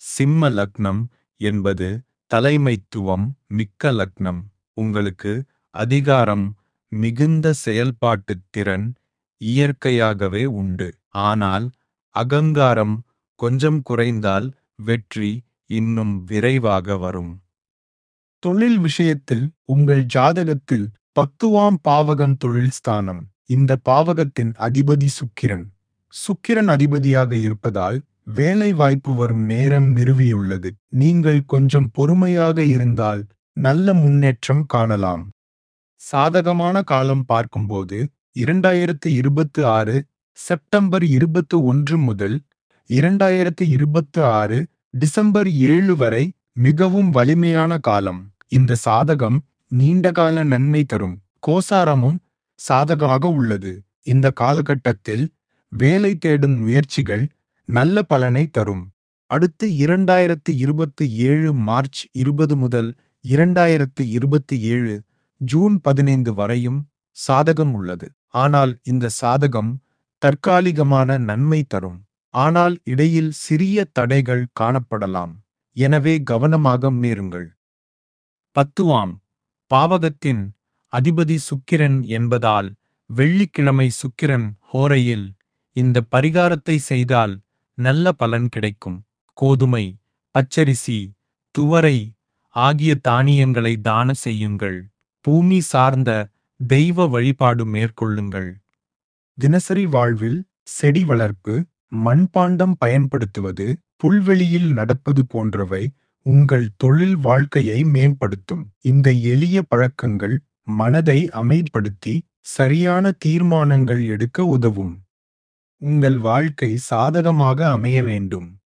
சிம்ம லக்னம் என்பது தலைமைத்துவம் மிக்க லக்னம் உங்களுக்கு அதிகாரம் மிகுந்த செயல்பாட்டுத் திறன் இயற்கையாகவே உண்டு ஆனால் அகங்காரம் கொஞ்சம் குறைந்தால் வெற்றி இன்னும் விரைவாக வரும் தொழில் விஷயத்தில் உங்கள் ஜாதகத்தில் பத்துவாம் பாவகம் தொழில் ஸ்தானம் இந்த பாவகத்தின் அதிபதி சுக்கிரன் சுக்கிரன் அதிபதியாக இருப்பதால் வேலை வாய்ப்பு வரும் நேரம் நிறுவியுள்ளது நீங்கள் கொஞ்சம் பொறுமையாக இருந்தால் நல்ல முன்னேற்றம் காணலாம் சாதகமான காலம் பார்க்கும்போது இரண்டாயிரத்து இருபத்து ஆறு செப்டம்பர் இருபத்து ஒன்று முதல் இரண்டாயிரத்து இருபத்து ஆறு டிசம்பர் ஏழு வரை மிகவும் வலிமையான காலம் இந்த சாதகம் நீண்டகால நன்மை தரும் கோசாரமும் சாதகமாக உள்ளது இந்த காலகட்டத்தில் வேலை தேடும் முயற்சிகள் நல்ல பலனை தரும் அடுத்து இரண்டாயிரத்து இருபத்தி ஏழு மார்ச் இருபது முதல் இரண்டாயிரத்து இருபத்தி ஏழு ஜூன் பதினைந்து வரையும் சாதகம் உள்ளது ஆனால் இந்த சாதகம் தற்காலிகமான நன்மை தரும் ஆனால் இடையில் சிறிய தடைகள் காணப்படலாம் எனவே கவனமாக மீறுங்கள் பத்துவாம் பாவகத்தின் அதிபதி சுக்கிரன் என்பதால் வெள்ளிக்கிழமை சுக்கிரன் ஹோரையில் இந்த பரிகாரத்தை செய்தால் நல்ல பலன் கிடைக்கும் கோதுமை பச்சரிசி துவரை ஆகிய தானியங்களை தான செய்யுங்கள் பூமி சார்ந்த தெய்வ வழிபாடு மேற்கொள்ளுங்கள் தினசரி வாழ்வில் செடி வளர்ப்பு மண்பாண்டம் பயன்படுத்துவது புல்வெளியில் நடப்பது போன்றவை உங்கள் தொழில் வாழ்க்கையை மேம்படுத்தும் இந்த எளிய பழக்கங்கள் மனதை அமைதிப்படுத்தி சரியான தீர்மானங்கள் எடுக்க உதவும் உங்கள் வாழ்க்கை சாதகமாக அமைய வேண்டும்